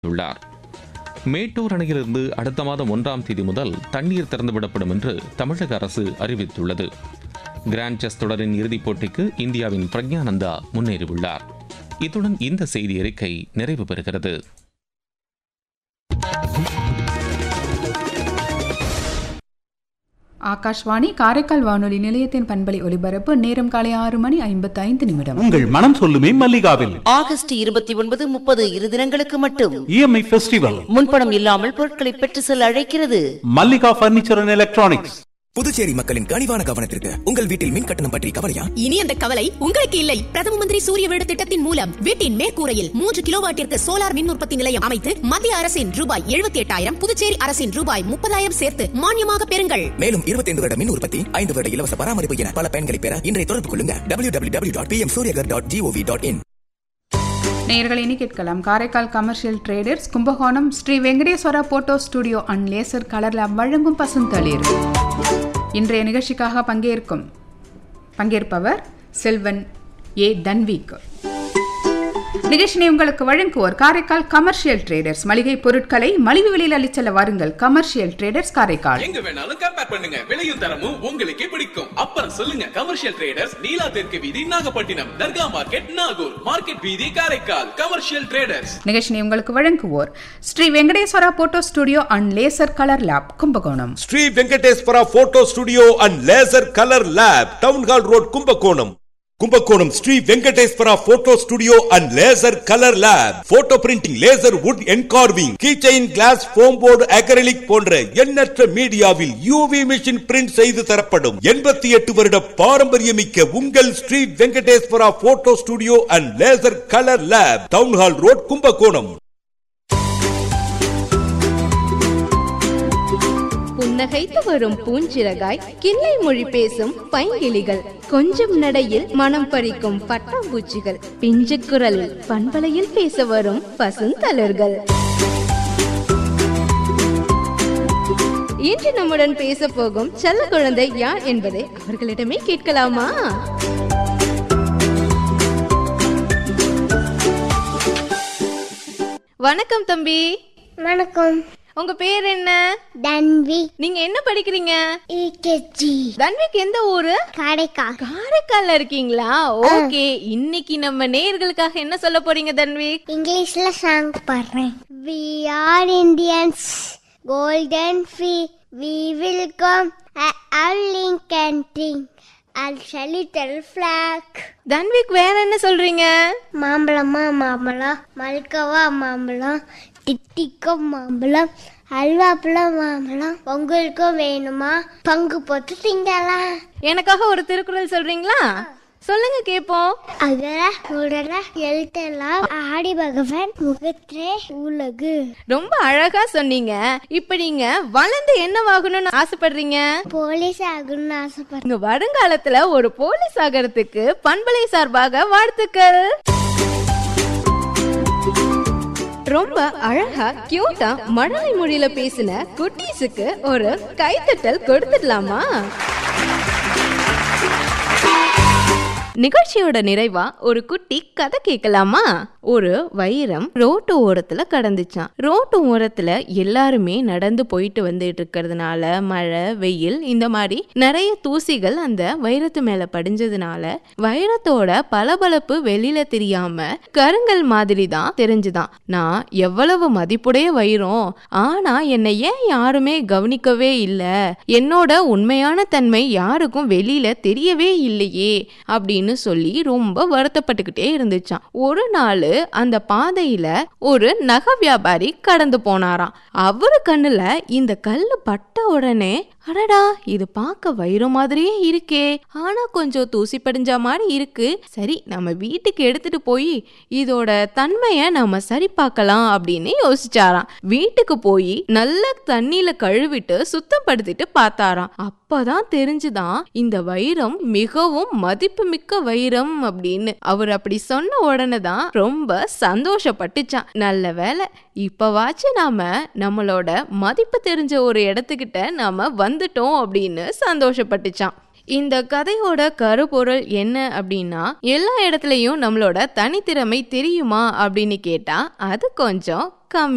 உள்ளார் மேட்டூர் அணையிலிருந்து அடுத்த மாதம் ஒன்றாம் தேதி முதல் தண்ணீர் திறந்துவிடப்படும் என்று தமிழக அரசு அறிவித்துள்ளது கிராண்ட் செஸ் தொடரின் இறுதிப் போட்டிக்கு இந்தியாவின் பிரக்ஞானந்தா முன்னேறியுள்ளார் இத்துடன் இந்த செய்தி அறிக்கை நிறைவு பெறுகிறது ஆகாஷ்வாணி காரைக்கால் வானொலி நிலையத்தின் பண்பலை ஒலிபரப்பு நேரம் காலை ஆறு மணி ஐம்பத்தி ஐந்து நிமிடம் உங்கள் மனம் சொல்லுமே மல்லிகாவில் ஆகஸ்ட் இருபத்தி ஒன்பது முப்பது இரு தினங்களுக்கு மட்டும் இஎம்ஐ ஃபெஸ்டிவல் முன்பணம் இல்லாமல் பொருட்களை பெற்று செல்ல அழைக்கிறது Mallika furniture and electronics Puducherry மக்களின் கனிவான கவனத்திற்கு உங்கள் வீட்டில் மின் கட்டணம் பற்றி கவலையா இனி அந்த கவலை உங்களுக்கு இல்லை பிரதம மந்திரி சூரிய வீடு திட்டத்தின் மூலம் வீட்டின் மேற்கூரையில் மூன்று கிலோவாட்டிற்கு சோலார் மின் உற்பத்தி நிலையம் அமைத்து மத்திய அரசின் ரூபாய் எழுபத்தி எட்டாயிரம் புதுச்சேரி அரசின் ரூபாய் முப்பதாயிரம் சேர்த்து மானியமாக பெறுங்கள் மேலும் 25 வருட மின் உற்பத்தி ஐந்து வருட இலவச பராமரிப்பு என பல பயன்களை பெற இன்றைய தொடர்பு கொள்ளுங்க W W W dot PM Suryaghar dot GOV dot in நேயர்களை இனி கேட்கலாம் Karaikal commercial traders Kumbakonam Sri Venkateswara photo studio and laser colour lab வழங்கும் பசுந்தளிர் இன்றைய நிகழ்ச்சிக்காக பங்கேற்கும் பங்கேற்பவர் செல்வன் ஏ தன்வீக் நிகழ்ச்சினை உங்களுக்கு வழங்குவோர் காரைக்கால் கமர்ஷியல் ட்ரேடர்ஸ் மளிகை பொருட்களை மலிவு விலையில் அளிச்சல வாருங்கள் கமர்ஷியல் ட்ரேடர்ஸ் காரைக்கால் எங்க வேணாலும் கம்பேர் பண்ணுங்க விலையும் தரமும் உங்களுக்கே பிடிக்கும் அப்புறம் சொல்லுங்க கமர்ஷியல் ட்ரேடர்ஸ் நீலா தெற்கு வீதி நாகப்பட்டினம் தர்கா மார்க்கெட் நாகூர் மார்க்கெட் வீதி காரைக்கால் கமர்ஷியல் ட்ரேடர்ஸ் நிகழ்ச்சினை உங்களுக்கு வழங்குவோர் Sri Venkateswara photo studio and laser colour lab Kumbakonam Sri Venkateswara photo studio and laser colour lab town hall road Kumbakonam Kumbakonam Sri Venkateswara photo studio and laser colour lab photo printing laser wood engraving keychain glass foam board acrylic போன்ற எண்ணற்ற மீடியாவில் UV machine print செய்து தரப்படும் எண்பத்தி எட்டு வருட பாரம்பரியமிக்க உங்கள் Sri Venkateswara photo studio and laser colour lab town hall road Kumbakonam புன்னகைத்து வரும் பூஞ்சிறகாய் கிள்ளை மொழி பேசும் பைங்கிளிகள் கொஞ்சம் நடையில் மனம் பறிக்கும் பட்டாம்பூச்சிகள் பிஞ்சு குரலில் பண்பலையில் பேச வரும் பசுந்தளர்கள் இன்று நம்முடன் பேச போகும் செல்ல குழந்தை யார் என்பதை அவர்களிடமே கேட்கலாமா வணக்கம் தம்பி வணக்கம் உங்க பேர் என்ன தன்வி நீங்க என்ன படிக்கிறீங்க இகேஜி தன்விக் எந்த ஊரு காரைக்கால் காரைக்கால்ல இருக்கீங்களா ஓகே இன்னைக்கு நம்ம நேயர்களுக்காக என்ன சொல்ல போறீங்க தன்விக் இங்கிலீஷ்ல சாங் பாடுறேன் we are Indians golden fee we will come howling canting all little flag Tanvik வேற என்ன சொல்றீங்க மாம்பழமா மாம்பழம் மல்கவா மாம்பழம் திட்டிக்கும் மாம்பழம் அல்வாப்பழம் மாம்பழம் உங்களுக்கும் வேணுமா பங்கு போட்டு திங்கலாம் எனக்காக ஒரு திருக்குறள் சொல்றீங்களா சொல்லுங்க கேப்போம் அகர உடல எழுத்தெல்லாம் ஆடி பகவான் முகத்தே உலகு ரொம்ப அழகா சொன்னீங்க இப்ப நீங்க வளர்ந்து என்னவாகணும்னு ஆசைப்படுறீங்க போலீஸ் ஆகணும்னு ஆசைப்படுறேன் உங்க வருங்காலத்துல ஒரு போலீஸ் ஆகிறதுக்கு பண்பலை சார்பாக வாழ்த்துக்கள் ரொம்ப அழகா கியூட்டா மழலை மொழியில பேசின குட்டீஸுக்கு ஒரு கைத்தட்டல் கொடுத்துடலாமா நிகழ்ச்சியோட நிறைவா ஒரு குட்டி கதை கேட்கலாமா ஒரு வைரம் ரோட்டு ஓரத்துல கடந்துச்சான் ரோட்டு ஓரத்துல எல்லாருமே நடந்து போயிட்டு வந்துட்டு இருக்கிறதுனால மழை வெயில் இந்த மாதிரி நிறைய தூசிகள் அந்த வைரத்து மேல படிஞ்சதுனால வைரத்தோட பளபளப்பு வெளியில தெரியாம கருங்கல் மாதிரி தான் தெரிஞ்சுதான் நான் எவ்வளவு மதிப்புடைய வைரம் ஆனா என்னை ஏன் யாருமே கவனிக்கவே இல்ல என்னோட உண்மையான தன்மை யாருக்கும் வெளியில தெரியவே இல்லையே அப்படின்னு சொல்லி ரொம்ப வருத்தப்பட்டுக்கிட்டே இருந்துச்சான் ஒரு நாள் அந்த பாதையில ஒரு நகை வியாபாரி கடந்து போனாராம் அவரு கண்ணுல இந்த கல்லு பட்ட உடனே அடடா இது பார்க்க வைரம் மாதிரியே இருக்கே ஆனா கொஞ்சம் தூசி படிஞ்ச மாதிரி இருக்கு சரி நம்ம வீட்டுக்கு எடுத்துட்டு போய் இதோட தன்மைய நம்ம சரி பார்க்கலாம் அப்படின்னு யோசிச்சாராம் வீட்டுக்கு போய் நல்ல தண்ணியில கழுவிட்டு சுத்தப்படுத்திட்டு பார்த்தாராம் அப்பதான் தெரிஞ்சுதான் இந்த வைரம் மிகவும் மதிப்புமிக்க வைரம் அப்படின்னு அவர் அப்படி சொன்ன உடனே தான் ரொம்ப சந்தோஷப்பட்டுச்சான் நல்ல வேலை இப்பவாச்சும் நாம நம்மளோட மதிப்பு தெரிஞ்ச ஒரு இடத்துக்கிட்ட நாம வந்துட்டோம் அப்படின்னு சந்தோஷப்பட்டுச்சான் இந்த கதையோட கருப்பொருள் என்ன அப்படின்னா எல்லா இடத்துலையும் நம்மளோட தனித்திறமை தெரியுமா அப்படின்னு கேட்டா அது கொஞ்சம் கம்மி